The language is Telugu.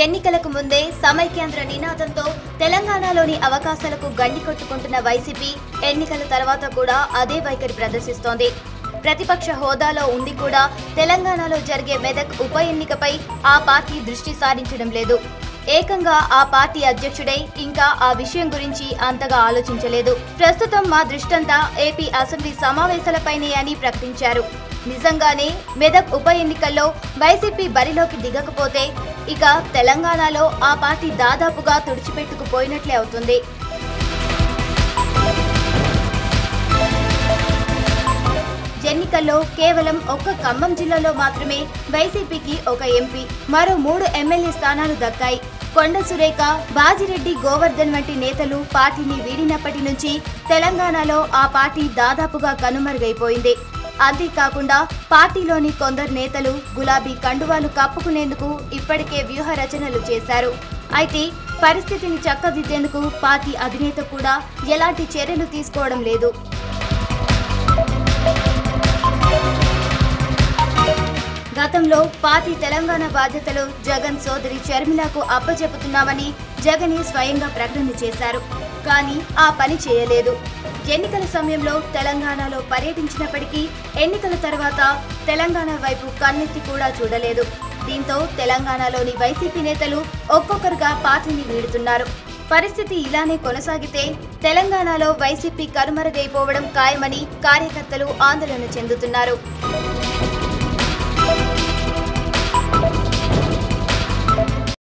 ఎన్నికలకు ముందే సమైక్యాంధ్ర నినాదంతో తెలంగాణలోని అవకాశాలకు గండి కొట్టుకుంటున్న వైసీపీ ఎన్నికల తర్వాత కూడా అదే వైఖరి ప్రదర్శిస్తోంది ప్రతిపక్ష హోదాలో ఉండి కూడా తెలంగాణలో జరిగే మెదక్ ఉప ఎన్నికపై ఆ పార్టీ దృష్టి సారించడం లేదు ఏకంగా ఆ పార్టీ అధ్యక్షుడై ఇంకా ఆ విషయం గురించి అంతగా ఆలోచించలేదు ప్రస్తుతం మా దృష్టంతా ఏపీ అసెంబ్లీ సమావేశాలపైనే అని ప్రకటించారు నిజంగానే మెదక్ ఉప ఎన్నికల్లో వైసీపీ బరిలోకి దిగకపోతే ఇక తెలంగాణలో ఆ పార్టీ దాదాపుగా తుడిచిపెట్టుకుపోయినట్లే అవుతుంది ఎన్నికల్లో కేవలం ఒక్క ఖమ్మం జిల్లాలో మాత్రమే వైసీపీకి ఒక ఎంపీ మరో మూడు ఎమ్మెల్యే స్థానాలు దక్కాయి కొండ సురేఖ బాజిరెడ్డి గోవర్ధన్ వంటి నేతలు పార్టీని వీడినప్పటి నుంచి తెలంగాణలో ఆ పార్టీ దాదాపుగా కనుమరుగైపోయింది అంతేకాకుండా పార్టీలోని కొందరు నేతలు గులాబీ కండువాలు కప్పుకునేందుకు ఇప్పటికే వ్యూహ రచనలు చేశారు అయితే పరిస్థితిని చక్కదిద్దేందుకు పార్టీ అధినేత కూడా ఎలాంటి చర్యలు తీసుకోవడం లేదు గతంలో పార్టీ తెలంగాణ బాధ్యతలు జగన్ సోదరి షర్మిలకు అప్పచెపుతున్నామని జగనే స్వయంగా ప్రకటన చేశారు కానీ ఆ పని చేయలేదు ఎన్నికల సమయంలో తెలంగాణలో పర్యటించినప్పటికీ ఎన్నికల తర్వాత తెలంగాణ వైపు కన్నెత్తి కూడా చూడలేదు దీంతో తెలంగాణలోని వైసీపీ నేతలు ఒక్కొక్కరుగా పార్టీని వీడుతున్నారు పరిస్థితి ఇలానే కొనసాగితే తెలంగాణలో వైసీపీ కనుమరుగైపోవడం ఖాయమని కార్యకర్తలు ఆందోళన చెందుతున్నారు